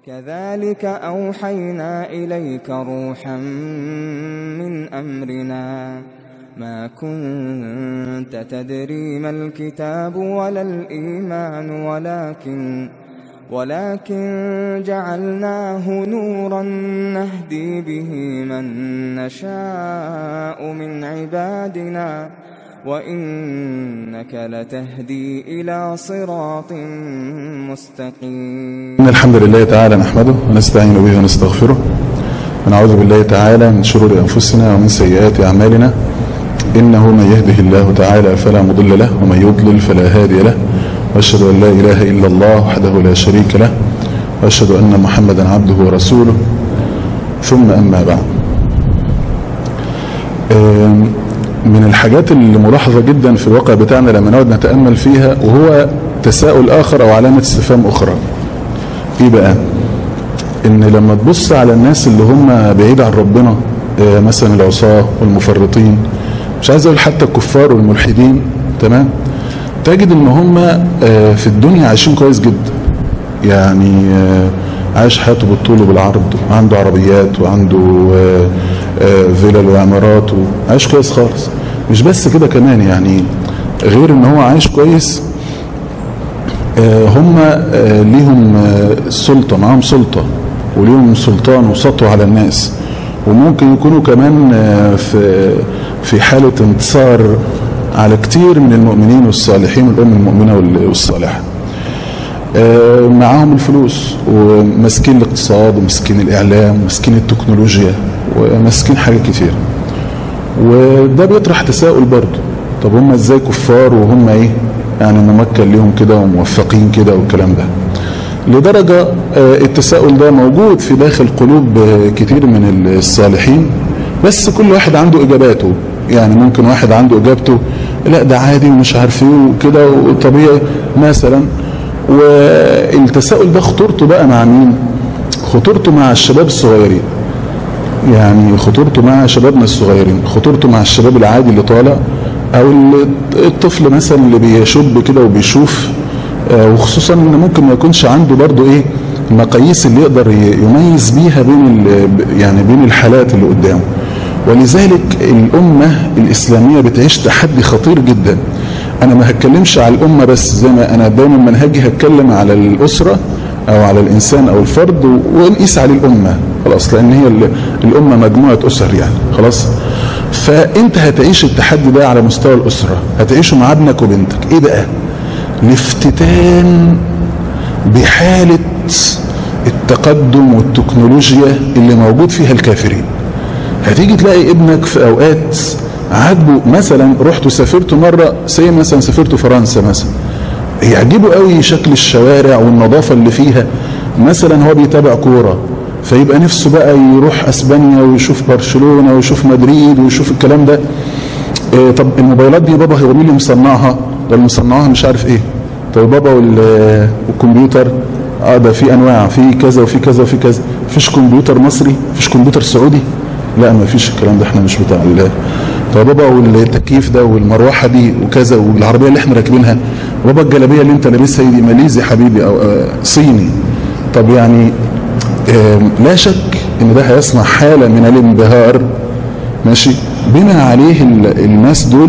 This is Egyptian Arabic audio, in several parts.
كذلك أوحينا إليك روحا من أمرنا ما كنت تدري ما الكتاب ولا الإيمان ولكن ولكن جعلناه نورا نهدي به من نشاء من عبادنا وإنك لتهدي إلى صراط مستقيم إن الحمد لله تعالى نحمده ونستعين به ونستغفره ونعوذ بالله تعالى من شرور أنفسنا ومن سيئات أعمالنا إنه من يهده الله تعالى فلا مضل له ومن يضلل فلا هادي له وأشهد أن لا إله إلا الله وحده لا شريك له وأشهد أن محمدا عبده ورسوله ثم أما بعد آم، من الحاجات اللي ملاحظة جدا في الواقع بتاعنا لما نقعد نتأمل فيها وهو تساؤل آخر أو علامة استفهام أخرى إيه بقى إن لما تبص على الناس اللي هم بعيد عن ربنا آه، مثلا العصاة والمفرطين مش عايز أقول حتى الكفار والملحدين تمام تجد إن هم آه، في الدنيا عايشين كويس جدا يعني آه، عايش حياته بالطول وبالعرض وعنده عربيات وعنده آه، آه، فيلل وعمارات وعايش كويس خالص مش بس كده كمان يعني غير ان هو عايش كويس آه، هم آه، ليهم آه، سلطة معاهم سلطة وليهم سلطان وسطوة على الناس وممكن يكونوا كمان آه، في في حالة انتصار على كتير من المؤمنين والصالحين والأم المؤمنة وال- والصالحة آه، معاهم الفلوس وماسكين الاقتصاد وماسكين الإعلام وماسكين التكنولوجيا وماسكين حاجات كتير وده بيطرح تساؤل برضه طب هم ازاي كفار وهم ايه يعني ممكن ليهم كده وموفقين كده والكلام ده لدرجة آه، التساؤل ده موجود في داخل قلوب آه، كتير من الصالحين بس كل واحد عنده اجاباته يعني ممكن واحد عنده اجابته لا ده عادي ومش عارف ايه وكده وطبيعي مثلا والتساؤل ده خطورته بقى مع مين خطورته مع الشباب الصغيرين يعني خطورته مع شبابنا الصغيرين خطورته مع الشباب العادي اللي طالع او ال- الطفل مثلا اللي بيشب كده وبيشوف آه، وخصوصا ان ممكن ما يكونش عنده برضو ايه المقاييس اللي يقدر ي- يميز بيها بين ال- يعني بين الحالات اللي قدامه ولذلك الامه الاسلاميه بتعيش تحدي خطير جدا انا ما هتكلمش على الامه بس زي ما انا دايما منهجي هتكلم على الاسره او على الانسان او الفرد و- ونقيس عليه الامه خلاص لان هي ال- الامه مجموعه اسر يعني خلاص فانت هتعيش التحدي ده على مستوى الاسره هتعيشه مع ابنك وبنتك ايه بقى الافتتان بحاله التقدم والتكنولوجيا اللي موجود فيها الكافرين هتيجي تلاقي ابنك في اوقات عاجبه مثلا رحت وسافرت مره زي مثلا سافرت فرنسا مثلا يعجبه قوي شكل الشوارع والنظافه اللي فيها مثلا هو بيتابع كوره فيبقى نفسه بقى يروح اسبانيا ويشوف برشلونه ويشوف مدريد ويشوف الكلام ده إيه طب الموبايلات دي يا بابا هو مين اللي مصنعها؟ ده اللي مصنعها مش عارف ايه طب يا بابا وال- والكمبيوتر اه ده في انواع في كذا وفي كذا وفي كذا مفيش كمبيوتر مصري مفيش كمبيوتر سعودي لا مفيش الكلام ده احنا مش بتاع ال- طب يا بابا والتكييف ده والمروحه دي وكذا والعربيه اللي احنا راكبينها بابا الجلابيه اللي انت لابسها دي ماليزي حبيبي او آه صيني طب يعني آم، لا شك ان ده هيصنع حاله من الانبهار ماشي بما عليه ال- الناس دول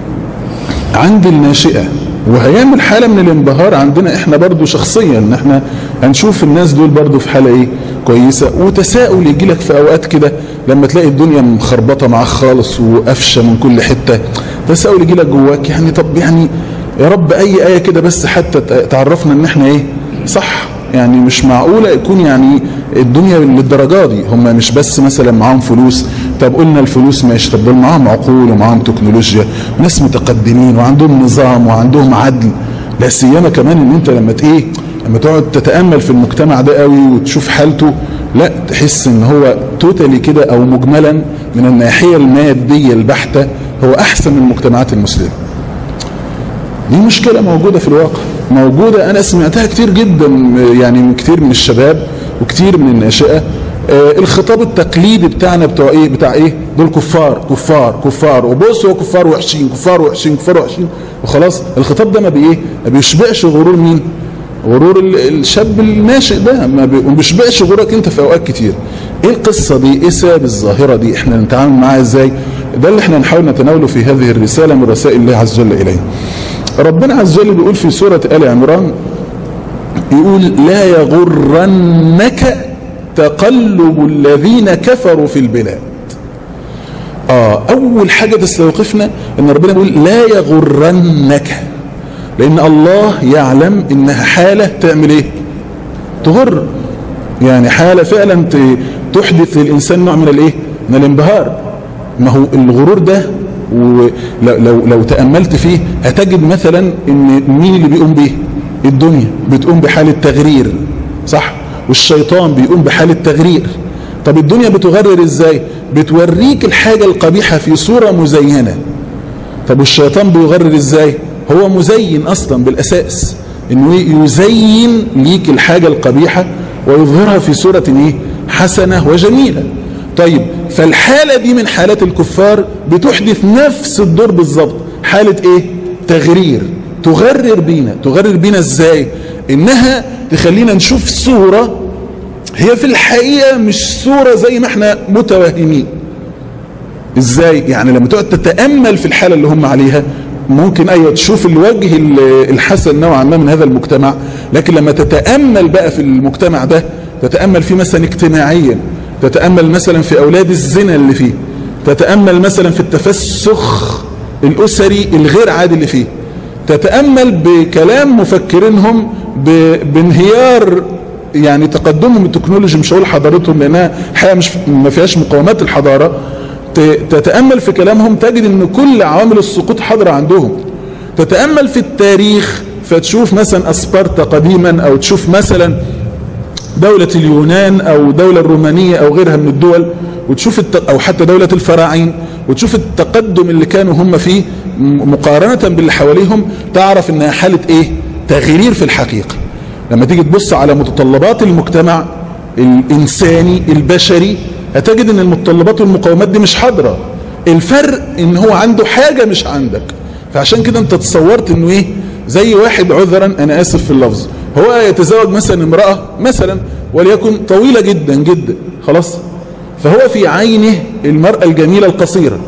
عند الناشئة وهيعمل حالة من الانبهار عندنا احنا برضو شخصيا ان احنا هنشوف الناس دول برضو في حالة ايه كويسة وتساؤل يجي لك في اوقات كده لما تلاقي الدنيا مخربطة معاك خالص وقفشة من كل حتة تساؤل يجي لك جواك يعني طب يعني يا رب اي آية كده بس حتى ت- تعرفنا ان احنا ايه صح يعني مش معقولة يكون يعني الدنيا للدرجة دي هم مش بس مثلا معاهم فلوس طب قلنا الفلوس ماشي طب دول معاهم عقول ومعاهم تكنولوجيا وناس متقدمين وعندهم نظام وعندهم عدل لا سيما كمان ان انت لما ت- ايه لما تقعد تتامل في المجتمع ده قوي وتشوف حالته لا تحس ان هو توتالي كده او مجملا من الناحيه الماديه البحته هو احسن من المجتمعات المسلمه دي مشكلة موجودة في الواقع موجودة أنا سمعتها كتير جدا يعني من كتير من الشباب وكتير من الناشئة آه، الخطاب التقليدي بتاعنا بتوع ايه بتاع ايه دول كفار كفار كفار وبص هو كفار وحشين كفار وحشين كفار وحشين وخلاص الخطاب ده ما بايه ما بيشبعش غرور مين غرور الشاب الناشئ ده ما بيشبعش غرورك انت في اوقات كتير ايه القصة دي ايه سبب الظاهرة دي احنا نتعامل معاها ازاي ده اللي احنا نحاول نتناوله في هذه الرسالة من رسائل الله عز وجل اليه ربنا عز وجل بيقول في سورة آل عمران يقول لا يغرنك تقلب الذين كفروا في البلاد آه أول حاجة تستوقفنا أن ربنا يقول لا يغرنك لأن الله يعلم إنها حالة تعمل إيه تغر يعني حالة فعلا تحدث للإنسان نوع من الإيه من الانبهار ما هو الغرور ده ولو لو, لو تأملت فيه هتجد مثلا ان مين اللي بيقوم به الدنيا بتقوم بحالة تغرير صح والشيطان بيقوم بحالة تغرير طب الدنيا بتغرر ازاي بتوريك الحاجة القبيحة في صورة مزينة طب والشيطان بيغرر ازاي هو مزين اصلا بالاساس انه يزين ليك الحاجة القبيحة ويظهرها في صورة ايه حسنة وجميلة طيب فالحالة دي من حالات الكفار بتحدث نفس الدور بالظبط حالة ايه تغرير تغرر بينا تغرر بينا ازاي انها تخلينا نشوف صورة هي في الحقيقة مش صورة زي ما احنا متوهمين ازاي يعني لما تقعد تتأمل في الحالة اللي هم عليها ممكن ايوه تشوف الوجه الحسن نوعا ما من هذا المجتمع لكن لما تتأمل بقى في المجتمع ده تتأمل فيه مثلا اجتماعيا تتأمل مثلا في أولاد الزنا اللي فيه تتأمل مثلا في التفسخ الأسري الغير عادي اللي فيه تتأمل بكلام مفكرينهم بانهيار يعني تقدمهم التكنولوجي مش هقول حضارتهم لأنها حقيقة مش ما فيهاش مقاومات الحضارة تتأمل في كلامهم تجد ان كل عوامل السقوط حاضرة عندهم تتأمل في التاريخ فتشوف مثلا أسبارتا قديما أو تشوف مثلا دولة اليونان أو دولة الرومانية أو غيرها من الدول وتشوف الت... أو حتى دولة الفراعين وتشوف التقدم اللي كانوا هم فيه مقارنة باللي حواليهم تعرف انها حالة ايه تغيير في الحقيقة لما تيجي تبص على متطلبات المجتمع الإنساني البشري هتجد ان المتطلبات والمقاومات دي مش حاضرة الفرق ان هو عنده حاجة مش عندك فعشان كده انت تصورت انه ايه زي واحد عذرا انا اسف في اللفظ هو يتزوج مثلا امرأة مثلا وليكن طويلة جدا جدا خلاص فهو في عينه المرأة الجميلة القصيرة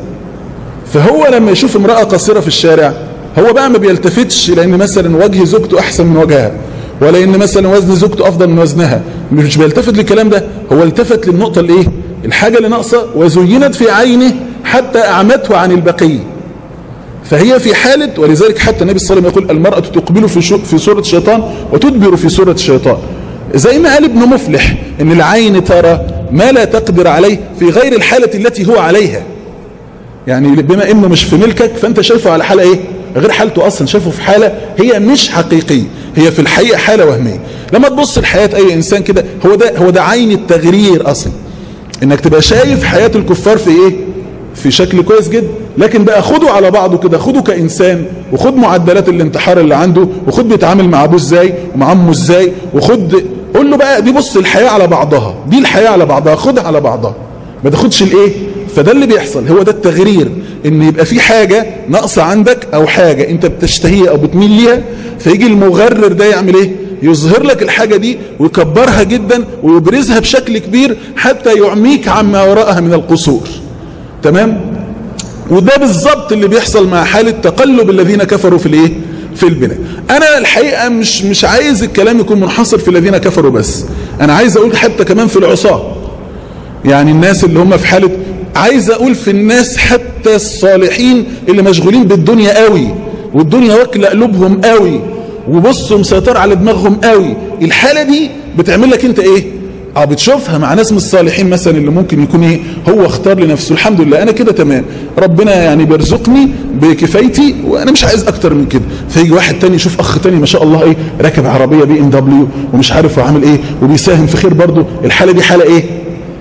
فهو لما يشوف امرأة قصيرة في الشارع هو بقى ما بيلتفتش لان مثلا وجه زوجته احسن من وجهها ولا ان مثلا وزن زوجته افضل من وزنها مش بيلتفت للكلام ده هو التفت للنقطة الايه الحاجة اللي ناقصة وزينت في عينه حتى اعمته عن البقية فهي في حالة ولذلك حتى النبي صلى الله عليه وسلم يقول المرأة تقبل في في صورة الشيطان وتدبر في صورة الشيطان زي ما قال ابن مفلح ان العين ترى ما لا تقدر عليه في غير الحالة التي هو عليها يعني بما انه مش في ملكك فانت شايفه على حالة ايه غير حالته اصلا شايفه في حالة هي مش حقيقية هي في الحقيقة حالة وهمية لما تبص لحياة اي انسان كده هو ده هو ده عين التغرير اصلا انك تبقى شايف حياة الكفار في ايه في شكل كويس جدا لكن بقى خده على بعضه كده خده كإنسان وخد معدلات الانتحار اللي عنده وخد بيتعامل مع ابوه ازاي ومع امه ازاي وخد قول له بقى دي بص الحياة على بعضها دي الحياة على بعضها خدها على بعضها ما تاخدش الايه فده اللي بيحصل هو ده التغرير ان يبقى في حاجة ناقصة عندك او حاجة انت بتشتهيها او بتميل ليها فيجي المغرر ده يعمل ايه يظهر لك الحاجة دي ويكبرها جدا ويبرزها بشكل كبير حتى يعميك عما وراءها من القصور تمام وده بالظبط اللي بيحصل مع حالة تقلب الذين كفروا في الايه في البناء انا الحقيقة مش مش عايز الكلام يكون منحصر في الذين كفروا بس انا عايز اقول حتى كمان في العصاة يعني الناس اللي هم في حالة عايز اقول في الناس حتى الصالحين اللي مشغولين بالدنيا قوي والدنيا واكله قلوبهم قوي وبصوا مسيطر على دماغهم قوي الحالة دي بتعمل لك انت ايه اه بتشوفها مع ناس من الصالحين مثلا اللي ممكن يكون ايه هو اختار لنفسه الحمد لله انا كده تمام ربنا يعني بيرزقني بكفايتي وانا مش عايز اكتر من كده فيجي واحد تاني يشوف اخ تاني ما شاء الله ايه راكب عربيه بي ام دبليو ومش عارف وعامل ايه وبيساهم في خير برضه الحاله دي حاله ايه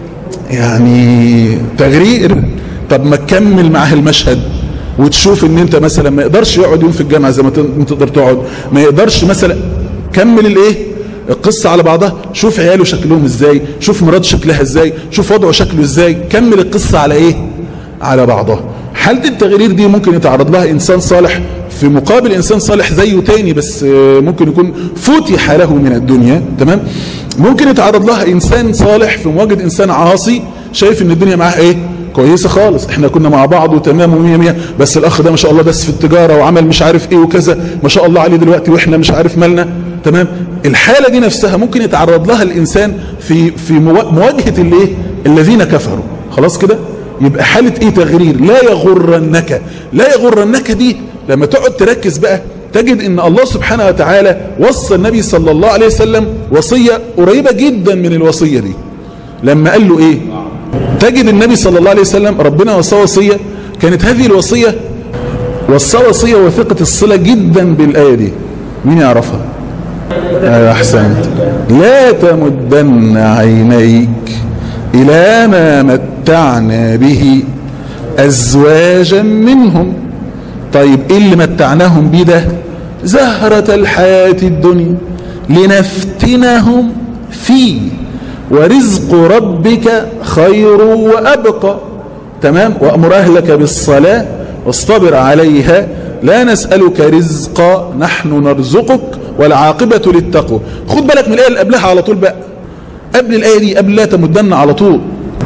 يعني تغرير طب ما تكمل معاه المشهد وتشوف ان انت مثلا ما يقدرش يقعد يوم في الجامعه زي ما تقدر تقعد ما يقدرش مثلا كمل الايه القصة على بعضها شوف عياله شكلهم ازاي شوف مراته شكلها ازاي شوف وضعه شكله ازاي كمل القصة على ايه على بعضها حالة التغيير دي ممكن يتعرض لها انسان صالح في مقابل انسان صالح زيه تاني بس آه، ممكن يكون فتح له من الدنيا تمام ممكن يتعرض لها انسان صالح في مواجهه انسان عاصي شايف ان الدنيا معاه ايه كويسه خالص احنا كنا مع بعض وتمام ومية مية بس الاخ ده ما شاء الله بس في التجاره وعمل مش عارف ايه وكذا ما شاء الله عليه دلوقتي واحنا مش عارف مالنا تمام الحاله دي نفسها ممكن يتعرض لها الانسان في في موا- مواجهه الايه الذين كفروا خلاص كده يبقى حاله ايه تغرير لا يغرنك لا يغرنك دي لما تقعد تركز بقى تجد ان الله سبحانه وتعالى وصى النبي صلى الله عليه وسلم وصيه قريبه جدا من الوصيه دي لما قال له ايه تجد النبي صلى الله عليه وسلم ربنا وصى وصيه كانت هذه الوصيه وصى وصيه وثيقه الصله جدا بالايه دي مين يعرفها ايوه احسنت لا تمدن عينيك الى ما متعنا به ازواجا منهم طيب ايه اللي متعناهم بيه ده زهرة الحياة الدنيا لنفتنهم فيه ورزق ربك خير وأبقى تمام وأمر أهلك بالصلاة واصطبر عليها لا نسألك رزقا نحن نرزقك والعاقبة للتقوى خد بالك من الآية اللي قبلها على طول بقى قبل الآية دي قبل لا تمدن على طول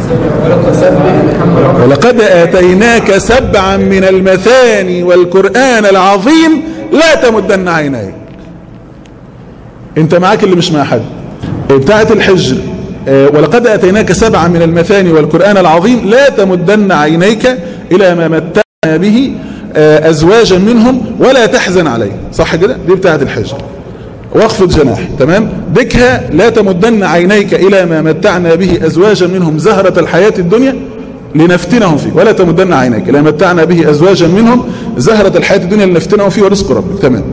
ولقد آتيناك سبعا من المثاني والقرآن العظيم لا تمدن عينيك انت معاك اللي مش مع حد بتاعت الحجر آه، ولقد آتيناك سبعا من المثاني والقرآن العظيم لا تمدن عينيك إلى ما متعنا به آه، أزواجا منهم ولا تحزن عليه صح كده دي بتاعت الحجر واخفض جناح تمام بكها لا تمدن عينيك إلى ما متعنا به أزواجا منهم زهرة الحياة الدنيا لنفتنهم فيه ولا تمدن عينيك إلى ما متعنا به أزواجا منهم زهرة الحياة الدنيا لنفتنهم فيه ورزق ربك تمام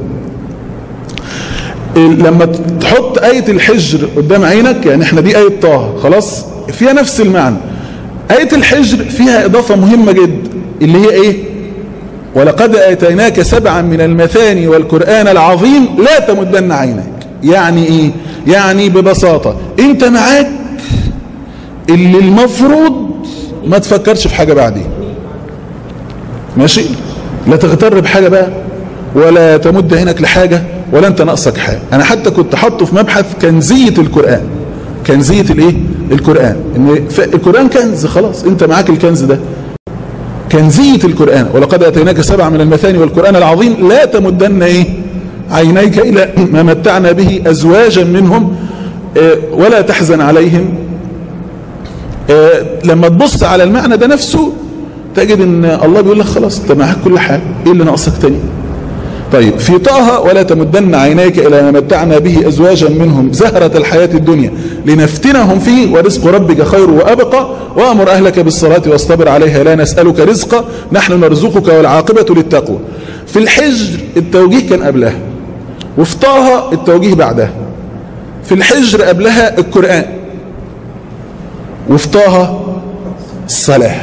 لما تحط آية الحجر قدام عينك يعني احنا دي آية طه خلاص فيها نفس المعنى آية الحجر فيها إضافة مهمة جدا اللي هي إيه ولقد آتيناك سبعا من المثاني والقرآن العظيم لا تمدن عينك يعني إيه يعني ببساطة أنت معاك اللي المفروض ما تفكرش في حاجة بعدين ماشي لا تغتر بحاجة بقى ولا تمد عينك لحاجة ولا انت ناقصك حاجة انا حتى كنت حاطه في مبحث كنزية القرآن كنزية الايه القرآن ان ف- القرآن كنز خلاص انت معاك الكنز ده كنزية القرآن ولقد اتيناك سبع من المثاني والقرآن العظيم لا تمدن ايه عينيك الى ما متعنا به ازواجا منهم آه، ولا تحزن عليهم آه، لما تبص على المعنى ده نفسه تجد ان الله بيقول لك خلاص انت معاك كل حاجه ايه اللي ناقصك تاني طيب في طه ولا تمدن عينيك الى ما متعنا به ازواجا منهم زهرة الحياة الدنيا لنفتنهم فيه ورزق ربك خير وابقى وامر اهلك بالصلاة واصطبر عليها لا نسألك رزقا نحن نرزقك والعاقبة للتقوى في الحجر التوجيه كان قبلها وفي طه التوجيه بعدها في الحجر قبلها القرآن وفي طه الصلاة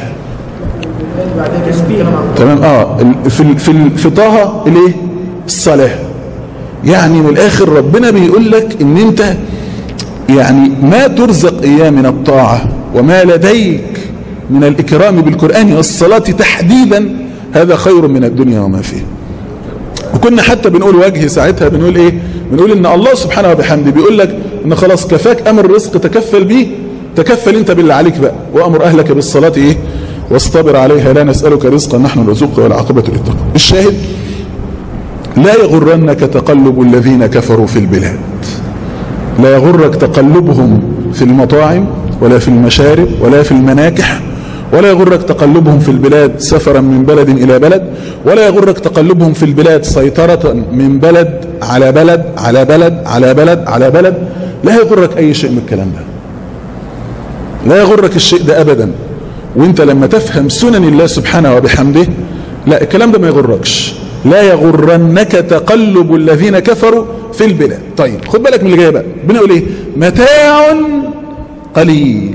تمام اه ال- في ال- في ال- في طه الايه الصلاه يعني من الاخر ربنا بيقول لك ان انت يعني ما ترزق اياه من الطاعه وما لديك من الاكرام بالقران والصلاه تحديدا هذا خير من الدنيا وما فيها وكنا حتى بنقول وجه ساعتها بنقول ايه بنقول ان الله سبحانه وبحمده بيقول لك ان خلاص كفاك امر الرزق تكفل بيه تكفل انت باللي عليك بقى وامر اهلك بالصلاه ايه واصطبر عليها لا نسالك رزقا نحن نرزقك والعاقبه للتقوى الشاهد لا يغرنك تقلب الذين كفروا في البلاد لا يغرك تقلبهم في المطاعم ولا في المشارب ولا في المناكح ولا يغرك تقلبهم في البلاد سفرا من بلد إلى بلد ولا يغرك تقلبهم في البلاد سيطرة من بلد على بلد على بلد على بلد على بلد لا يغرك أي شيء من الكلام ده لا يغرك الشيء ده أبدا وانت لما تفهم سنن الله سبحانه وبحمده لا الكلام ده ما يغركش لا يغرنك تقلب الذين كفروا في البلاد طيب خد بالك من اللي جاي بقى بنقول ايه متاع قليل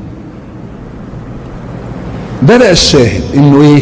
ده بقى الشاهد انه ايه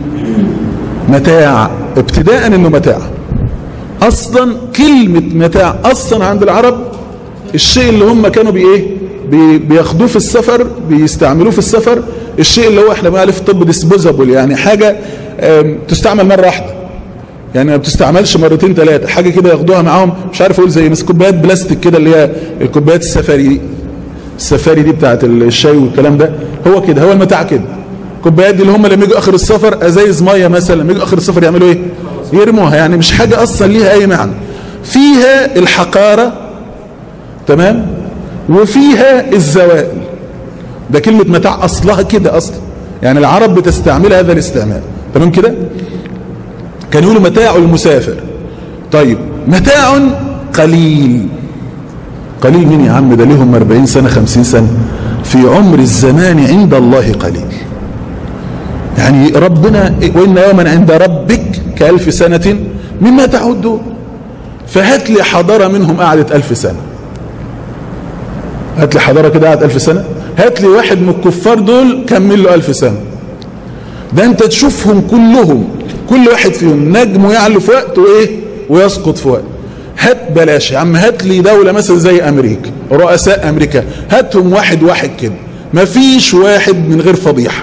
متاع ابتداء انه متاع اصلا كلمة متاع اصلا عند العرب الشيء اللي هم كانوا بايه بي بياخدوه في السفر بيستعملوه في السفر الشيء اللي هو احنا بنقول في الطب ديسبوزابل يعني حاجة تستعمل مرة واحدة يعني ما بتستعملش مرتين ثلاثه حاجه كده ياخدوها معاهم مش عارف اقول زي بس كوبايات بلاستيك كده اللي هي الكوبايات السفاري دي السفاري دي بتاعت الشاي والكلام ده هو كده هو المتاع كده الكوبايات دي اللي هم لما يجوا اخر السفر ازايز ميه مثلا لما يجوا اخر السفر يعملوا ايه يرموها يعني مش حاجه اصلا ليها اي معنى فيها الحقاره تمام وفيها الزوائل ده كلمه متاع اصلها كده اصلا يعني العرب بتستعمل هذا الاستعمال تمام كده كان يقولوا متاع المسافر طيب متاع قليل قليل مين يا عم ده ليهم 40 سنة 50 سنة في عمر الزمان عند الله قليل يعني ربنا وإن يوما عند ربك كألف سنة مما تعدون فهات لي حضارة منهم قعدت ألف سنة هات لي حضارة كده قعدت ألف سنة هات لي واحد من الكفار دول كمل له ألف سنة ده انت تشوفهم كلهم كل واحد فيهم نجم يعلو في وقت وايه ويسقط في وقت هات بلاش يا عم هات لي دولة مثلا زي امريكا رؤساء امريكا هاتهم واحد واحد كده مفيش واحد من غير فضيحة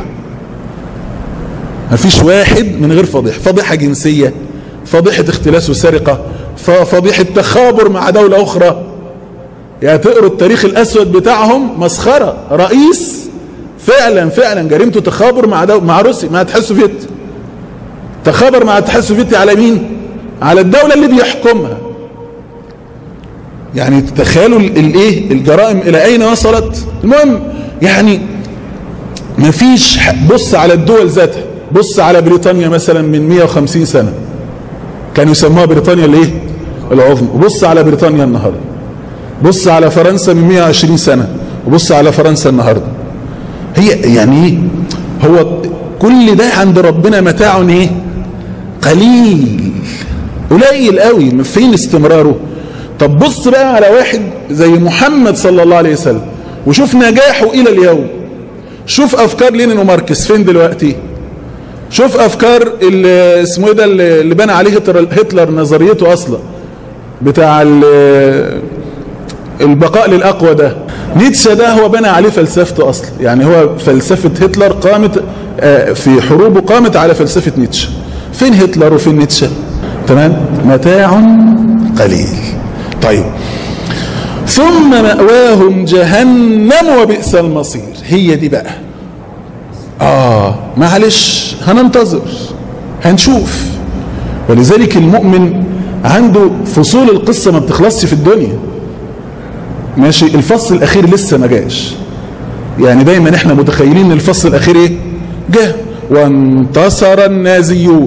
مفيش واحد من غير فضيحة فضيحة جنسية فضيحة اختلاس وسرقة فضيحة تخابر مع دولة اخرى يعني تقروا التاريخ الاسود بتاعهم مسخرة رئيس فعلا فعلا جريمته تخابر مع دو... مع روسيا مع الاتحاد السوفيتي تخابر مع الاتحاد السوفيتي على مين على الدولة اللي بيحكمها يعني تتخيلوا الايه الجرائم الى اين وصلت المهم يعني مفيش بص على الدول ذاتها بص على بريطانيا مثلا من 150 سنة كانوا يسموها بريطانيا الايه العظمى وبص على بريطانيا النهارده بص على فرنسا من 120 سنة وبص على فرنسا النهارده هي يعني ايه هو كل ده عند ربنا متاع ايه قليل قليل قوي فين استمراره طب بص بقى على واحد زي محمد صلى الله عليه وسلم وشوف نجاحه الى اليوم شوف افكار لينين وماركس فين دلوقتي شوف افكار اللي اسمه ايه ده اللي بنى عليه هتلر نظريته اصلا بتاع البقاء للاقوى ده نيتشه ده هو بنى عليه فلسفته اصلا يعني هو فلسفة هتلر قامت في حروبه قامت على فلسفة نيتشه فين هتلر وفين نيتشه تمام متاع قليل طيب ثم مأواهم جهنم وبئس المصير هي دي بقى آه معلش هننتظر هنشوف ولذلك المؤمن عنده فصول القصة ما بتخلصش في الدنيا ماشي الفصل الأخير لسه ما جاش يعني دايما احنا متخيلين ان الفصل الأخير ايه جه وانتصر النازيون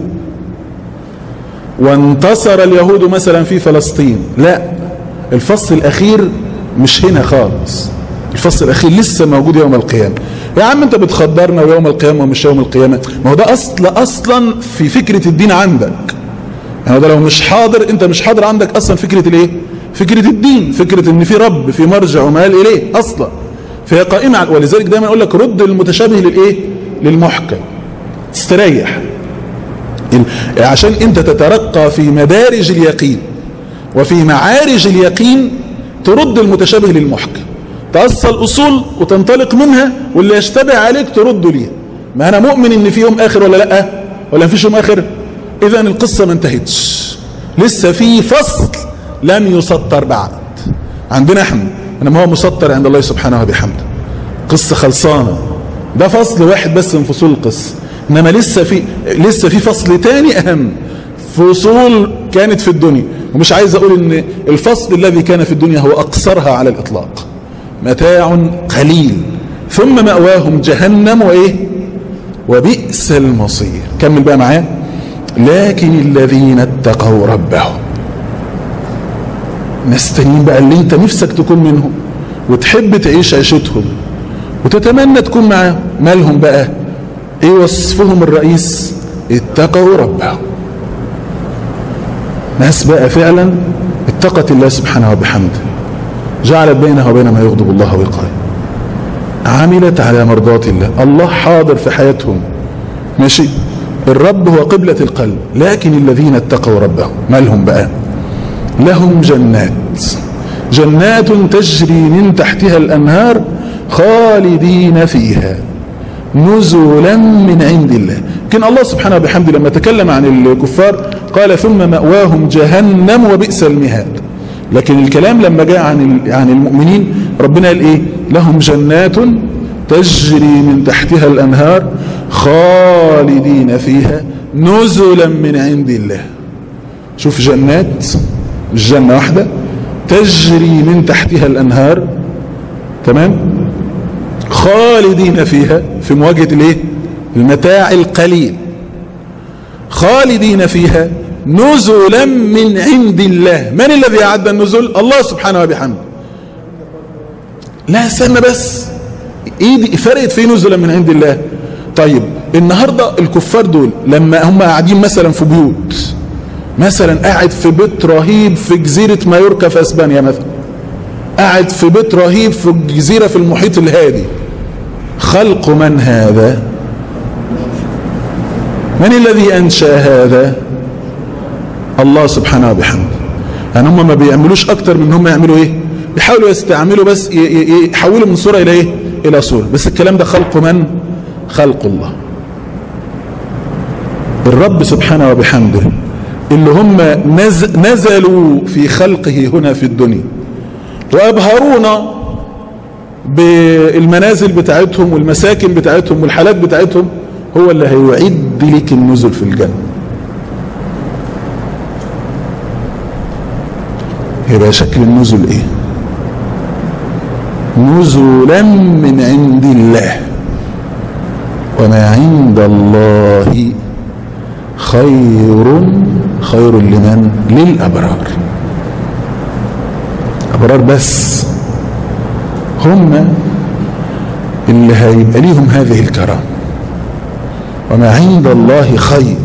وانتصر اليهود مثلا في فلسطين لا الفصل الأخير مش هنا خالص الفصل الأخير لسه موجود يوم القيامة يا عم انت بتخدرنا ويوم القيامة ومش يوم القيامة ما هو ده أصل أصلا في فكرة الدين عندك يعني ده لو مش حاضر انت مش حاضر عندك أصلا فكرة الايه فكرة الدين فكرة ان في رب في مرجع ومال إليه أصلا فهي قائمة على ولذلك دايما أقول لك رد المتشابه للإيه للمحكم تستريح عشان انت تترقى في مدارج اليقين وفي معارج اليقين ترد المتشابه للمحكم تأصل أصول وتنطلق منها واللي يشتبه عليك ترده ليه ما أنا مؤمن إن في يوم آخر ولا لأ ولا فيش يوم آخر إذا القصة ما انتهتش لسه في فصل لم يسطر بعد عندنا احنا انما هو مسطر عند الله سبحانه وبحمده قصة خلصانة ده فصل واحد بس من فصول القصة انما لسه في لسه في فصل تاني اهم فصول كانت في الدنيا ومش عايز اقول ان الفصل الذي كان في الدنيا هو اقصرها على الاطلاق متاع قليل ثم مأواهم جهنم وايه وبئس المصير كمل بقى معايا لكن الذين اتقوا ربهم ناس تانيين بقى اللي انت نفسك تكون منهم وتحب تعيش عيشتهم وتتمنى تكون معاهم مالهم بقى ايه وصفهم الرئيس اتقوا ربهم ناس بقى فعلا اتقت الله سبحانه وبحمده جعلت بينها وبين ما يغضب الله وقاية عملت على مرضات الله الله حاضر في حياتهم ماشي الرب هو قبلة القلب لكن الذين اتقوا ربهم ما لهم بقى لهم جنات جنات تجري من تحتها الأنهار خالدين فيها نزلا من عند الله كان الله سبحانه وبحمده لما تكلم عن الكفار قال ثم مأواهم جهنم وبئس المهاد لكن الكلام لما جاء عن عن المؤمنين ربنا قال ايه لهم جنات تجري من تحتها الانهار خالدين فيها نزلا من عند الله شوف جنات مش جنة واحدة تجري من تحتها الانهار تمام خالدين فيها في مواجهة الايه المتاع القليل خالدين فيها نزلا من عند الله من الذي أعد النزل الله سبحانه وبحمده لا استنى بس ايدي فرقت في نزلا من عند الله طيب النهاردة الكفار دول لما هم قاعدين مثلا في بيوت مثلا قاعد في بيت رهيب في جزيرة مايوركا في اسبانيا مثلا قاعد في بيت رهيب في جزيرة في المحيط الهادي خلق من هذا من الذي أنشأ هذا الله سبحانه وبحمده يعني هم ما بيعملوش أكتر من هم يعملوا إيه بيحاولوا يستعملوا بس يحولوا من صورة إلى إيه إلى صورة بس الكلام ده خلق من خلق الله الرب سبحانه وبحمده اللي هم نز نزلوا في خلقه هنا في الدنيا وأبهرونا بالمنازل بتاعتهم والمساكن بتاعتهم والحالات بتاعتهم هو اللي هيعد لك النزل في الجنة يبقى شكل النزل ايه نزلا من عند الله وما عند الله خير خير لمن للأبرار أبرار بس هم اللي هيبقى ليهم هذه الكرامة وما عند الله خير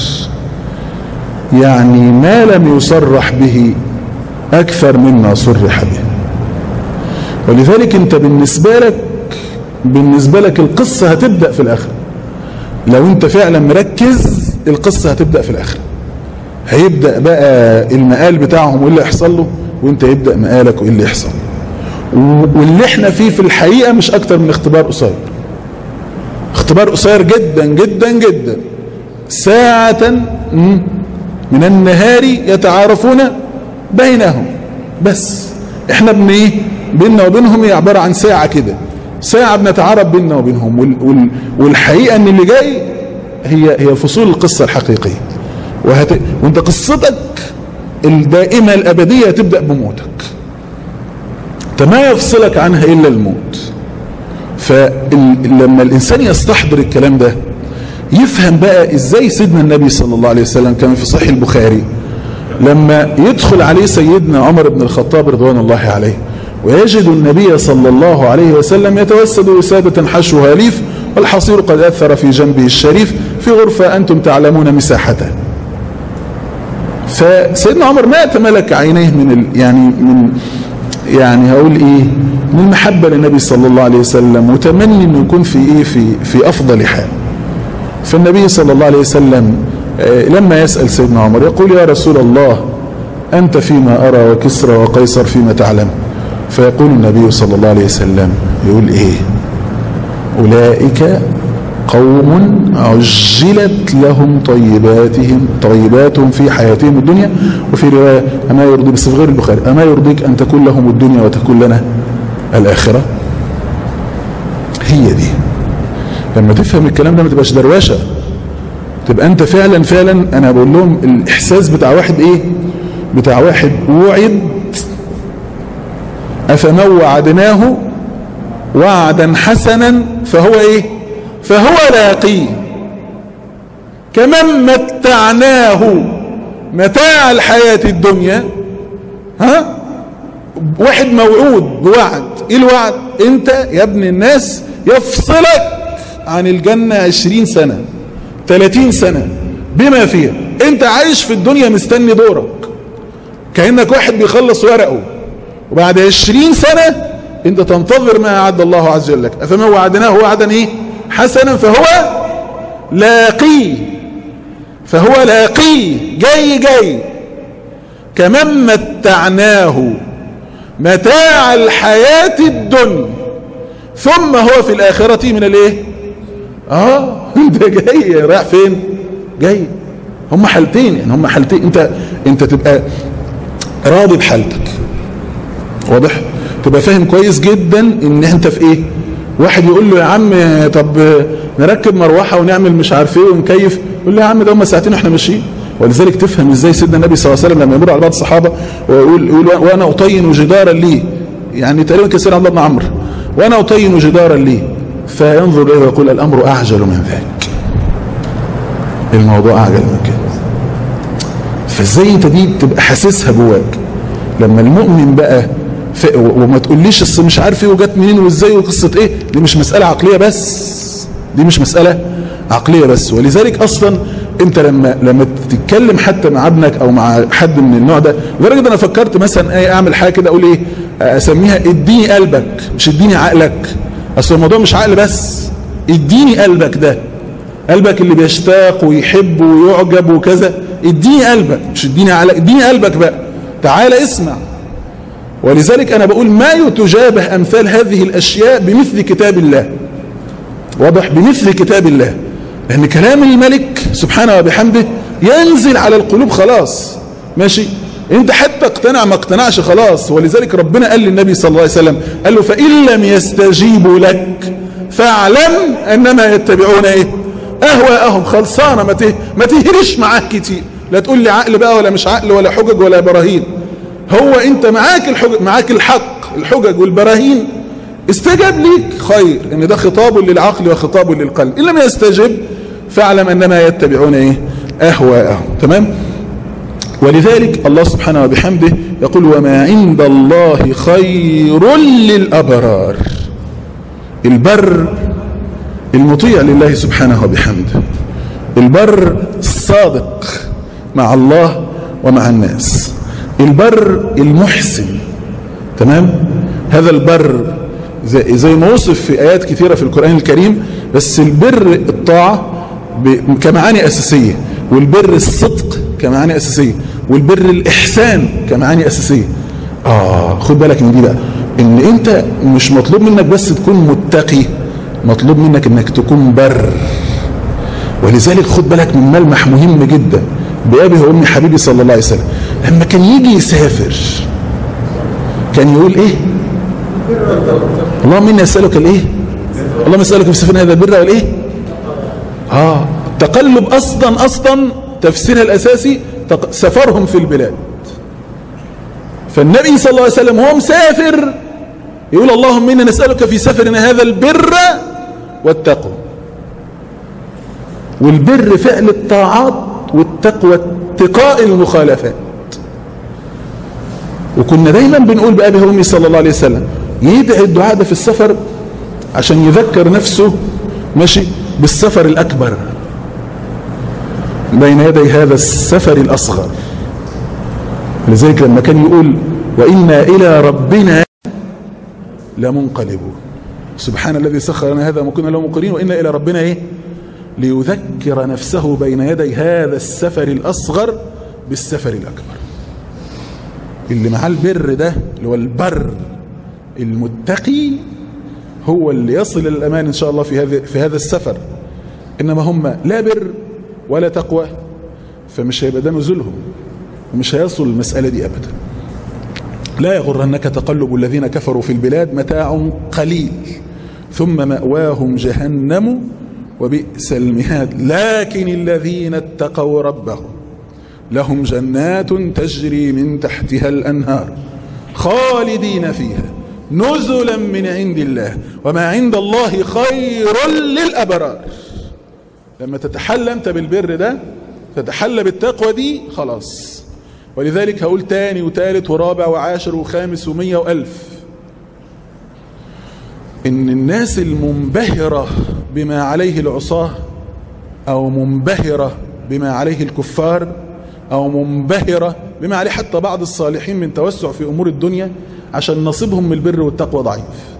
يعني ما لم يصرح به أكثر مما صرح به ولذلك أنت بالنسبة لك بالنسبة لك القصة هتبدأ في الآخر لو أنت فعلا مركز القصة هتبدأ في الآخر هيبدأ بقى المقال بتاعهم وإيه اللي يحصل له وانت يبدأ مقالك وإيه اللي يحصل واللي احنا فيه في الحقيقة مش أكتر من اختبار قصير اختبار قصير جدا جدا جدا ساعة من النهار يتعارفون بينهم بس احنا بن ايه بيننا وبينهم هي عبارة عن ساعة كده ساعة بنتعارف بيننا وبينهم وال وال والحقيقة ان اللي جاي هي هي فصول القصة الحقيقية وهت... وانت قصتك الدائمة الأبدية تبدأ بموتك ما يفصلك عنها إلا الموت فلما الإنسان يستحضر الكلام ده يفهم بقى إزاي سيدنا النبي صلى الله عليه وسلم كان في صحيح البخاري لما يدخل عليه سيدنا عمر بن الخطاب رضوان الله عليه ويجد النبي صلى الله عليه وسلم يتوسد وسادة حشوها ليف والحصير قد أثر في جنبه الشريف في غرفة أنتم تعلمون مساحته فسيدنا عمر ما تملك عينيه من ال يعني من يعني هقول ايه من المحبة للنبي صلى الله عليه وسلم وتمني انه يكون في ايه في في افضل حال فالنبي صلى الله عليه وسلم لما يسأل سيدنا عمر يقول يا رسول الله أنت فيما أرى وكسرى وقيصر فيما تعلم فيقول النبي صلى الله عليه وسلم يقول إيه أولئك قوم عجلت لهم طيباتهم طيباتهم في حياتهم الدنيا وفي رواية أما يرضي بس في غير البخاري أما يرضيك أن تكون لهم الدنيا وتكون لنا الآخرة هي دي لما تفهم الكلام ده ما تبقاش دروشه تبقى انت فعلا فعلا انا بقول لهم الاحساس بتاع واحد ايه بتاع واحد وعد افما وعدناه وعدا حسنا فهو ايه فهو لاقيه كمن متعناه متاع الحياة الدنيا ها واحد موعود بوعد ايه الوعد انت يا ابن الناس يفصلك عن الجنة عشرين سنة 30 سنة بما فيها انت عايش في الدنيا مستني دورك كأنك واحد بيخلص ورقه وبعد 20 سنة انت تنتظر ما أعد الله عز وجل لك أفما وعدناه وعدا ايه حسنا فهو لاقيه فهو لاقيه جاي جاي كمن متعناه متاع الحياة الدنيا ثم هو في الآخرة من الايه اه انت جاي رايح فين جاي هم حالتين يعني هم حالتين انت انت تبقى راضي بحالتك واضح تبقى فاهم كويس جدا ان انت في ايه واحد يقول له يا عم طب نركب مروحه ونعمل مش عارف ايه ونكيف يقول له يا عم ده هم ساعتين واحنا ماشيين ولذلك تفهم ازاي سيدنا النبي صلى الله عليه وسلم لما يمر على بعض الصحابه ويقول يقول وانا اطين جدارا لي يعني تقريبا كسر عبد الله بن عمرو وانا اطين جدارا لي فينظر اليه ويقول الامر اعجل من ذلك الموضوع اعجل من كده فازاي انت دي تبقى حاسسها جواك لما المؤمن بقى وما تقوليش اصل مش عارف ايه وجت منين وازاي وقصه ايه دي مش مساله عقليه بس دي مش مساله عقليه بس ولذلك اصلا انت لما لما تتكلم حتى مع ابنك او مع حد من النوع ده لدرجه انا فكرت مثلا ايه اعمل حاجه كده اقول ايه اسميها اديني قلبك مش اديني عقلك اصل الموضوع مش عقل بس اديني قلبك ده قلبك اللي بيشتاق ويحب ويعجب وكذا اديني قلبك مش اديني عقلك اديني قلبك بقى تعال اسمع ولذلك انا بقول ما يتجابه امثال هذه الاشياء بمثل كتاب الله واضح بمثل كتاب الله لان كلام الملك سبحانه وبحمده ينزل على القلوب خلاص ماشي انت حتى اقتنع ما اقتنعش خلاص ولذلك ربنا قال للنبي صلى الله عليه وسلم قال له فإن لم يستجيبوا لك فاعلم انما يتبعون ايه اهواءهم خلصانه ما ما تهرش معاك كتير لا تقول لي عقل بقى ولا مش عقل ولا حجج ولا براهين هو انت معاك الحجج معاك الحق الحجج والبراهين استجاب ليك خير ان ده خطاب للعقل وخطاب للقلب ان لم يستجب فاعلم انما يتبعون ايه اهواءهم تمام ولذلك الله سبحانه وبحمده يقول وما عند الله خير للابرار البر المطيع لله سبحانه وبحمده البر الصادق مع الله ومع الناس البر المحسن تمام هذا البر زي, زي ما وصف في آيات كثيرة في القرآن الكريم بس البر الطاعة كمعاني أساسية والبر الصدق كمعاني أساسية والبر الإحسان كمعاني أساسية آه خد بالك من دي بقى إن أنت مش مطلوب منك بس تكون متقي مطلوب منك إنك تكون بر ولذلك خد بالك من ملمح مهم جدا بأبي وأمي حبيبي صلى الله عليه وسلم لما كان يجي يسافر كان يقول إيه اللهم إني أسألك الإيه اللهم أسألك في سفرنا هذا البر والإيه آه تقلب أصلا أصلا تفسيرها الأساسي سفرهم في البلاد فالنبي صلى الله عليه وسلم وهو مسافر يقول اللهم إنا نسألك في سفرنا هذا البر والتقوى والبر فعل الطاعات والتقوى اتقاء المخالفات وكنا دايما بنقول بأبي هرمي صلى الله عليه وسلم يدعي الدعاء ده في السفر عشان يذكر نفسه ماشي بالسفر الأكبر بين يدي هذا السفر الأصغر لذلك لما كان يقول وإنا إلى ربنا لمنقلبون سبحان الذي سخر لنا هذا ما كنا له مقرين وإنا إلى ربنا إيه ليذكر نفسه بين يدي هذا السفر الأصغر بالسفر الأكبر اللي معاه البر ده اللي هو البر المتقي هو اللي يصل إلى الأمان إن شاء الله في هذا في هذا السفر إنما هم لا بر ولا تقوى فمش هيبقى ده نزولهم ومش هيصل المسألة دي أبدا لا يغرنك تقلب الذين كفروا في البلاد متاع قليل ثم مأواهم جهنم وبئس المهاد لكن الذين اتقوا ربهم لهم جنات تجري من تحتها الأنهار خالدين فيها نزلا من عند الله وما عند الله خير للأبرار لما تتحلى أنت بالبر ده تتحلى بالتقوى دي خلاص ولذلك هقول تاني وتالت ورابع وعاشر وخامس ومية وألف إن الناس المنبهرة بما عليه العصاة أو منبهرة بما عليه الكفار أو منبهرة بما عليه حتى بعض الصالحين من توسع في أمور الدنيا عشان نصيبهم من البر والتقوى ضعيف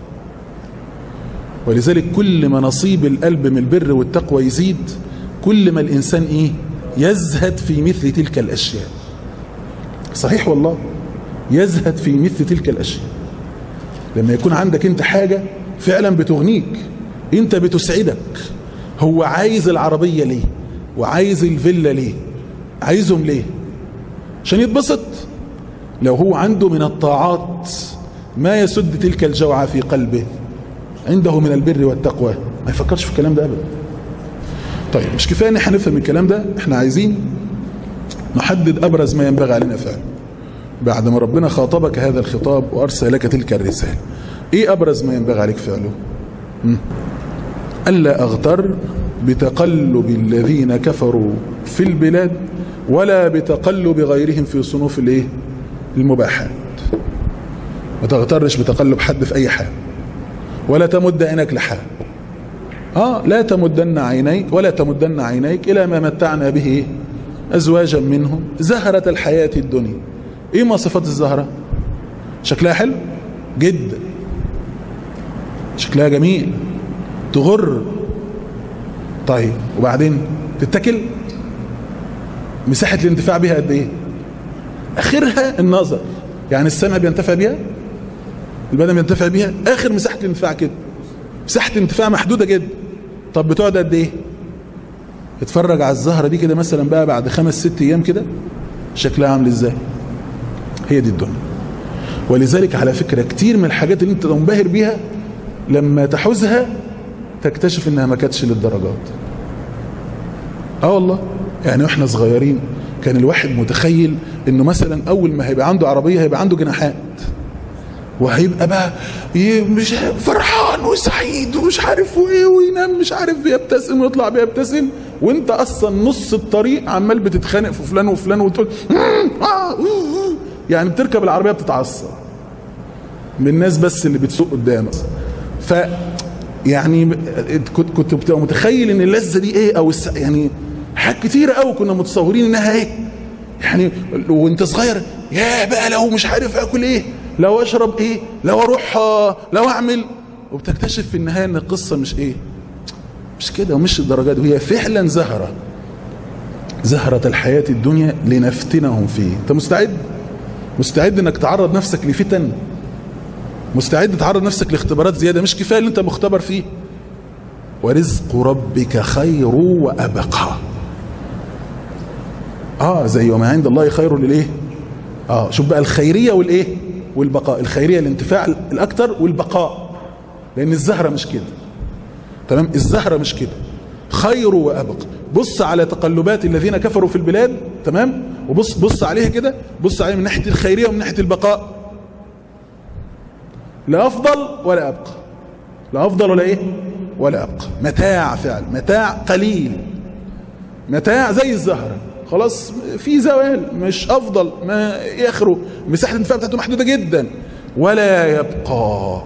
ولذلك كل ما نصيب القلب من البر والتقوى يزيد كل ما الإنسان إيه يزهد في مثل تلك الأشياء صحيح والله يزهد في مثل تلك الأشياء لما يكون عندك انت حاجة فعلا بتغنيك انت بتسعدك هو عايز العربية ليه وعايز الفيلا ليه عايزهم ليه عشان يتبسط لو هو عنده من الطاعات ما يسد تلك الجوعة في قلبه عنده من البر والتقوى ما يفكرش في الكلام ده أبدا طيب مش كفاية ان احنا نفهم الكلام ده احنا عايزين نحدد أبرز ما ينبغي علينا فعله بعد ما ربنا خاطبك هذا الخطاب وأرسل لك تلك الرسالة ايه أبرز ما ينبغي عليك فعله م? ألا أغتر بتقلب الذين كفروا في البلاد ولا بتقلب غيرهم في صنوف الايه المباحات ما تغترش بتقلب حد في اي حال ولا تمد عينك لحال اه لا تمدن عينيك ولا تمدن عينيك الى ما متعنا به ازواجا منهم زهرة الحياة الدنيا ايه مواصفات الزهرة شكلها حلو جدا شكلها جميل تغر طيب وبعدين تتكل مساحة الانتفاع بها قد ايه اخرها النظر يعني السمع بينتفع بيها البدن بينتفع بيها اخر مساحة الانتفاع كده مساحة الانتفاع محدودة جدا طب بتقعد قد ايه اتفرج على الزهرة دي كده مثلا بقى بعد خمس ست ايام كده شكلها عامل ازاي هي دي الدنيا ولذلك على فكرة كتير من الحاجات اللي انت منبهر بيها لما تحوزها تكتشف انها ما كانتش للدرجات اه والله يعني واحنا صغيرين كان الواحد متخيل انه مثلا اول ما هيبقى عنده عربية هيبقى عنده جناحات وهيبقى بقى مش فرحان وسعيد ومش عارف وايه وينام مش عارف بيبتسم ويطلع بيبتسم وانت اصلا نص الطريق عمال بتتخانق في فلان وفلان وتقول يعني بتركب العربيه بتتعصب من الناس بس اللي بتسوق قدامك ف يعني كنت كنت بتبقى متخيل ان اللذه دي ايه او يعني حاجات كتيره قوي كنا متصورين انها ايه يعني وانت صغير يا بقى لو مش عارف اكل ايه لو اشرب ايه لو اروح لو اعمل وبتكتشف في النهايه ان القصه مش ايه مش كده ومش الدرجات وهي فعلا زهره زهره الحياه الدنيا لنفتنهم فيه انت مستعد مستعد انك تعرض نفسك لفتن مستعد تعرض نفسك لاختبارات زياده مش كفايه اللي انت مختبر فيه ورزق ربك خير وابقى اه زي وما عند الله خير للايه اه شوف بقى الخيريه والايه والبقاء الخيريه الانتفاع الاكثر والبقاء لان الزهره مش كده تمام الزهره مش كده خير وابقى بص على تقلبات الذين كفروا في البلاد تمام وبص بص عليها كده بص عليها من ناحيه الخيريه ومن ناحيه البقاء لا افضل ولا ابقى لا افضل ولا ايه ولا ابقى متاع فعل متاع قليل متاع زي الزهره خلاص في زوال مش افضل ما يخرو مساحه الانتفاع بتاعته محدوده جدا ولا يبقى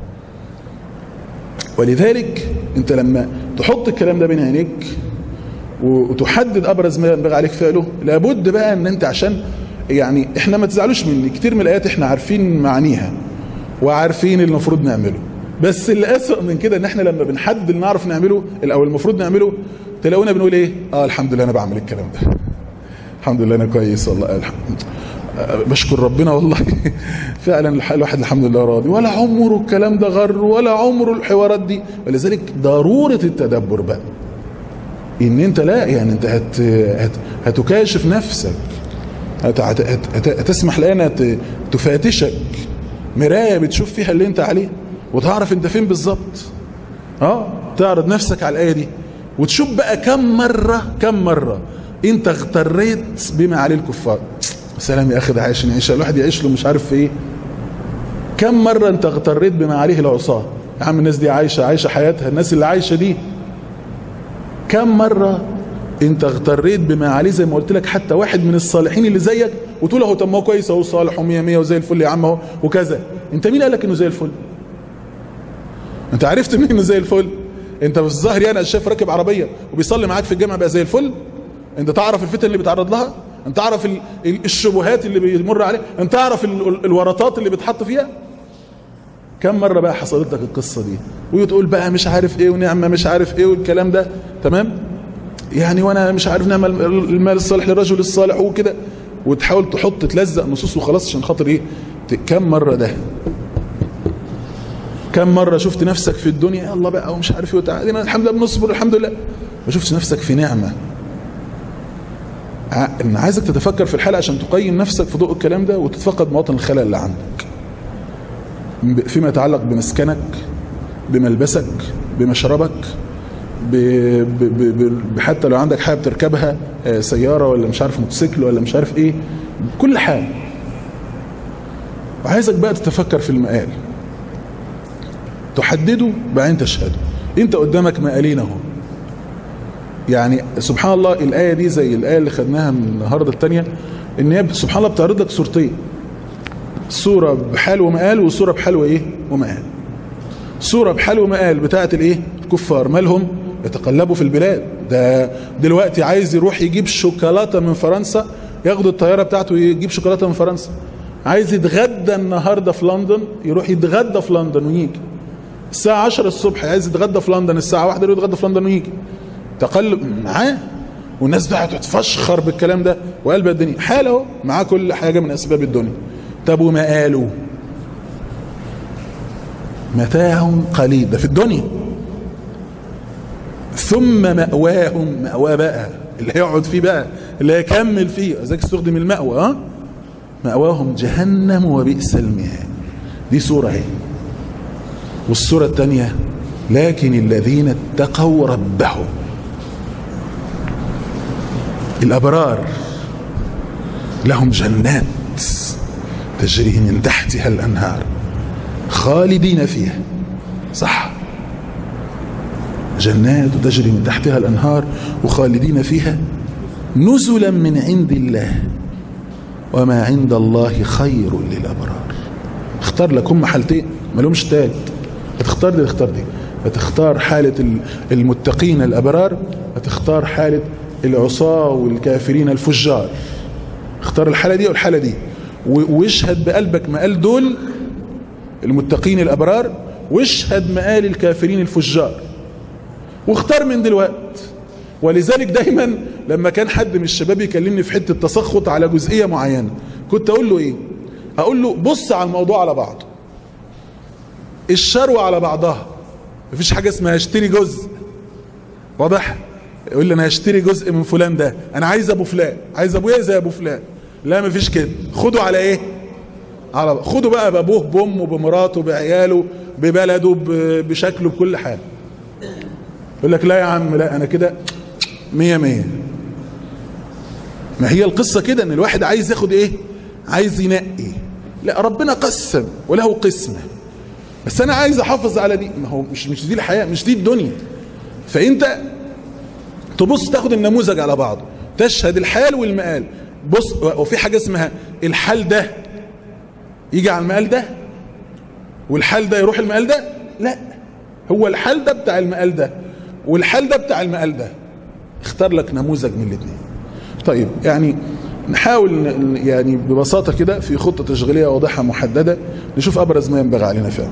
ولذلك انت لما تحط الكلام ده بين عينيك وتحدد ابرز ما ينبغي عليك فعله لابد بقى ان انت عشان يعني احنا ما تزعلوش مني كتير من الايات احنا عارفين معانيها وعارفين اللي المفروض نعمله بس اللي اسوء من كده ان احنا لما بنحدد اللي نعرف نعمله او المفروض نعمله تلاقونا بنقول ايه اه الحمد لله انا بعمل الكلام ده الحمد لله انا كويس والله الحمد بشكر ربنا والله فعلا الواحد الحمد لله راضي ولا عمره الكلام ده غر ولا عمره الحوارات دي ولذلك ضرورة التدبر بقى ان انت لا يعني انت هت هت هتكاشف نفسك هت هت هت هتسمح لنا تفاتشك مراية بتشوف فيها اللي انت عليه وتعرف انت فين بالظبط اه تعرض نفسك على الآية دي وتشوف بقى كم مرة كم مرة انت اغتريت بما عليه الكفار سلام يا اخي ده عايش نعيش الواحد يعيش له مش عارف في ايه كم مرة انت اغتريت بما عليه العصاة يا عم الناس دي عايشة عايشة حياتها الناس اللي عايشة دي كم مرة انت اغتريت بما عليه زي ما قلت لك حتى واحد من الصالحين اللي زيك وتقول اهو طب ما هو كويس اهو صالح ومية مية وزي الفل يا عم اهو وكذا انت مين قال لك انه زي الفل انت عرفت منين انه زي الفل انت في الظاهر يعني الشايف راكب عربيه وبيصلي معاك في الجامع بقى زي الفل انت تعرف الفتن اللي بيتعرض لها انت تعرف الشبهات اللي بيمر عليه انت تعرف الورطات اللي بيتحط فيها كم مره بقى حصلت لك القصه دي وتقول بقى مش عارف ايه ونعمه مش عارف ايه والكلام ده تمام يعني وانا مش عارف نعمل المال الصالح للرجل الصالح وكده وتحاول تحط تلزق نصوص وخلاص عشان خاطر ايه كم مره ده كم مرة شفت نفسك في الدنيا الله بقى ومش عارف ايه وتعالى الحمد لله بنصبر الحمد لله ما شفتش نفسك في نعمة ع- انا عايزك تتفكر في الحلقه عشان تقيم نفسك في ضوء الكلام ده وتتفقد مواطن الخلل اللي عندك ب- فيما يتعلق بمسكنك بملبسك بمشربك ب... ب... ب... ب... حتى لو عندك حاجه بتركبها آه، سياره ولا مش عارف موتوسيكل ولا مش عارف ايه كل حاجه وعايزك بقى تتفكر في المقال تحدده بعين تشهده انت قدامك مقالين اهو يعني سبحان الله الآية دي زي الآية اللي خدناها من النهاردة التانية ان هي سبحان الله بتعرض لك صورتين صورة بحال ومقال وصورة بحال وايه ومقال صورة بحال ومقال بتاعت الايه الكفار مالهم يتقلبوا في البلاد ده دلوقتي عايز يروح يجيب شوكولاتة من فرنسا ياخد الطيارة بتاعته يجيب شوكولاتة من فرنسا عايز يتغدى النهاردة في لندن يروح يتغدى في لندن ويجي الساعة 10 الصبح عايز يتغدى في لندن الساعة 1 يروح يتغدى في لندن ويجي تقلب معاه والناس بقى تتفشخر بالكلام ده وقلب الدنيا حال اهو معاه كل حاجة من أسباب الدنيا طب وما قالوا متاع قليل ده في الدنيا ثم مأواهم مأواه بقى اللي هيقعد فيه بقى اللي هيكمل فيه ذاك استخدم المأوى ها مأواهم جهنم وبئس المهاد دي سورة اهي والسورة الثانية لكن الذين اتقوا ربهم الأبرار لهم جنات تجري من تحتها الأنهار خالدين فيها صح جنات تجري من تحتها الأنهار وخالدين فيها نزلا من عند الله وما عند الله خير للأبرار اختار لك هم حالتين ما لهمش تالت هتختار دي تختار دي هتختار حالة المتقين الأبرار هتختار حالة العصاة والكافرين الفجار اختار الحالة دي والحالة دي واشهد بقلبك مقال دول المتقين الأبرار واشهد مقال الكافرين الفجار واختار من دلوقت ولذلك دايما لما كان حد من الشباب يكلمني في حتة تسخط على جزئية معينة كنت أقول له إيه أقول له بص على الموضوع على بعضه الشروة على بعضها مفيش حاجة اسمها اشتري جزء واضح يقول لي انا هشتري جزء من فلان ده انا عايز ابو فلان عايز ابويا زي ابو فلان لا مفيش كده خده على ايه على خده بقى بابوه بامه بمراته بعياله ببلده بشكله بكل حاجه يقول لك لا يا عم لا انا كده مية مية ما هي القصة كده ان الواحد عايز ياخد ايه عايز ينقي لا ربنا قسم وله قسمة بس انا عايز احافظ على دي ما هو مش مش دي الحياة مش دي الدنيا فانت تبص تاخد النموذج على بعضه تشهد الحال والمقال بص وفي حاجة اسمها الحال ده يجي على المقال ده والحال ده يروح المقال ده لا هو الحال ده بتاع المقال ده والحال ده بتاع المقال ده اختار لك نموذج من الاثنين طيب يعني نحاول يعني ببساطة كده في خطة تشغيلية واضحة محددة نشوف أبرز ما ينبغي علينا فعلا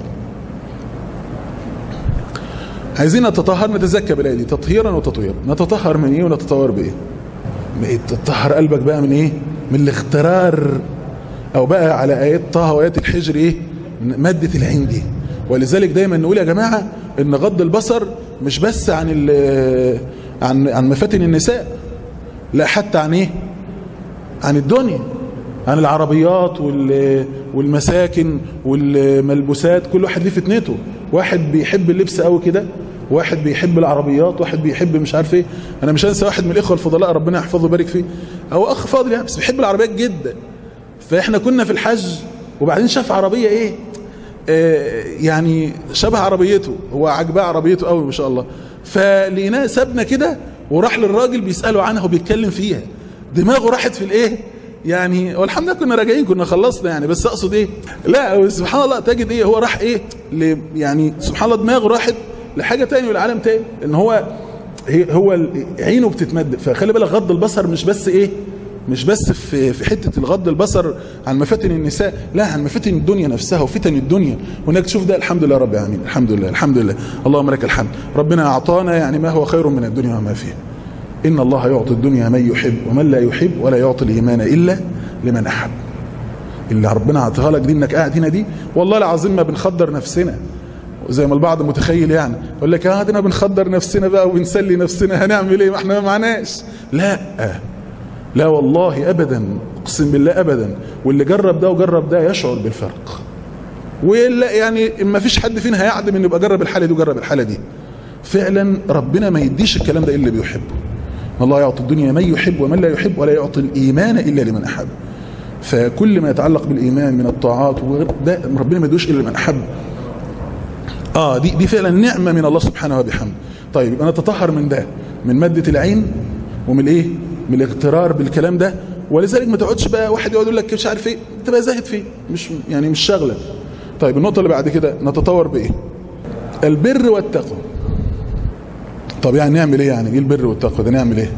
عايزين نتطهر نتزكى بالآية دي تطهيرا وتطويرا نتطهر من ايه ونتطور بايه تطهر قلبك بقى من ايه من الاغترار او بقى على ايات طه وايات الحجر ايه مادة العين دي ولذلك دايما نقول يا جماعة ان غض البصر مش بس عن عن عن مفاتن النساء لا حتى عن ايه عن الدنيا عن العربيات والمساكن والملبوسات كل واحد ليه فتنته واحد بيحب اللبس قوي كده واحد بيحب العربيات واحد بيحب مش عارف ايه انا مش هنسى واحد من الاخوه الفضلاء ربنا يحفظه ويبارك فيه هو اخ فاضل يعني بس بيحب العربيات جدا فاحنا كنا في الحج وبعدين شاف عربيه ايه آه يعني شبه عربيته هو عجباه عربيته قوي ما شاء الله فلقيناه سابنا كده وراح للراجل بيساله عنها وبيتكلم فيها دماغه راحت في الايه يعني والحمد لله كنا راجعين كنا خلصنا يعني بس اقصد ايه لا سبحان الله تجد ايه هو راح ايه يعني سبحان الله دماغه راحت لحاجه تاني والعالم تاني ان هو هو عينه بتتمد فخلي بالك غض البصر مش بس ايه مش بس في في حته الغض البصر عن مفاتن النساء لا عن مفاتن الدنيا نفسها وفتن الدنيا وانك تشوف ده الحمد لله رب العالمين الحمد لله الحمد لله اللهم لك الحمد ربنا اعطانا يعني ما هو خير من الدنيا وما فيها إن الله يعطي الدنيا من يحب ومن لا يحب ولا يعطي الإيمان إلا لمن أحب اللي ربنا عطيها لك دي انك قاعد هنا دي والله العظيم ما بنخدر نفسنا زي ما البعض متخيل يعني يقول لك قاعدنا بنخدر نفسنا بقى ونسلي نفسنا هنعمل ايه ما احنا ما معناش لا لا والله ابدا اقسم بالله ابدا واللي جرب ده وجرب ده يشعر بالفرق ولا يعني ما فيش حد فينا هيعدم انه يبقى جرب الحاله دي وجرب الحاله دي فعلا ربنا ما يديش الكلام ده الا اللي بيحبه الله يعطي الدنيا من يحب ومن لا يحب ولا يعطي الايمان الا لمن احب فكل ما يتعلق بالايمان من الطاعات ده ربنا ما يدوش الا لمن احب اه دي دي فعلا نعمه من الله سبحانه وبحمده طيب يبقى نتطهر من ده من ماده العين ومن الايه من الاغترار بالكلام ده ولذلك ما تقعدش بقى واحد يقعد يقول لك مش عارف ايه تبقى زاهد فيه مش يعني مش شاغله طيب النقطه اللي بعد كده نتطور بايه البر والتقوى طب يعني نعمل ايه يعني ايه البر والتقوى ده نعمل ايه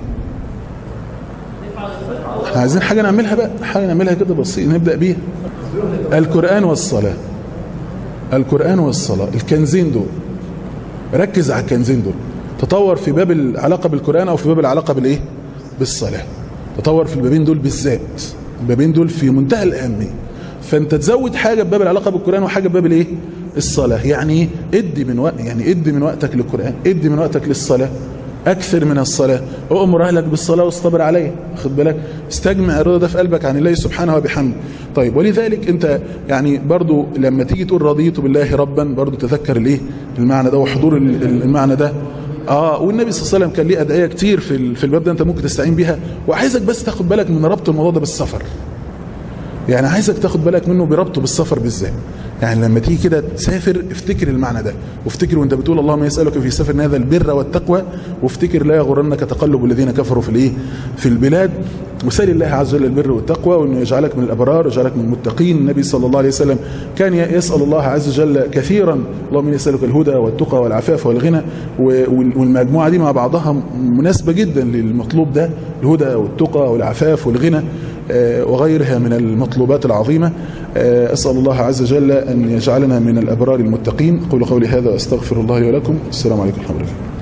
احنا عايزين حاجه نعملها بقى حاجه نعملها كده بسيط نبدا بيها القران والصلاه القران والصلاه الكنزين دول ركز على الكنزين دول تطور في باب العلاقه بالقران او في باب العلاقه بالايه بالصلاه تطور في البابين دول بالذات البابين دول في منتهى الاهميه فانت تزود حاجه بباب العلاقه بالقران وحاجه بباب الايه الصلاه يعني ادي من وقت يعني ادي من وقتك للقران ادي من وقتك للصلاه اكثر من الصلاه اؤمر اهلك بالصلاه واصطبر عليها خد بالك استجمع الرضا ده في قلبك عن الله سبحانه وبحمده طيب ولذلك انت يعني برضو لما تيجي تقول رضيت بالله ربا برضو تذكر الايه المعنى ده وحضور المعنى ده اه والنبي صلى الله عليه وسلم كان ليه ادعيه كتير في في الباب ده انت ممكن تستعين بيها وعايزك بس تاخد بالك من ربط الموضوع ده بالسفر يعني عايزك تاخد بالك منه بربطه بالسفر بالذات يعني لما تيجي كده تسافر افتكر المعنى ده وافتكر وانت بتقول اللهم يسألك في سفر هذا البر والتقوى وافتكر لا يغرنك تقلب الذين كفروا في الايه في البلاد وسال الله عز وجل البر والتقوى وانه يجعلك من الابرار ويجعلك من المتقين النبي صلى الله عليه وسلم كان يسال الله عز وجل كثيرا اللهم اني اسالك الهدى والتقى والعفاف والغنى والمجموعه دي مع بعضها مناسبه جدا للمطلوب ده الهدى والتقى والعفاف والغنى وغيرها من المطلوبات العظيمة أسأل الله عز وجل أن يجعلنا من الأبرار المتقين قولوا قولي هذا أستغفر الله ولكم السلام عليكم ورحمة الله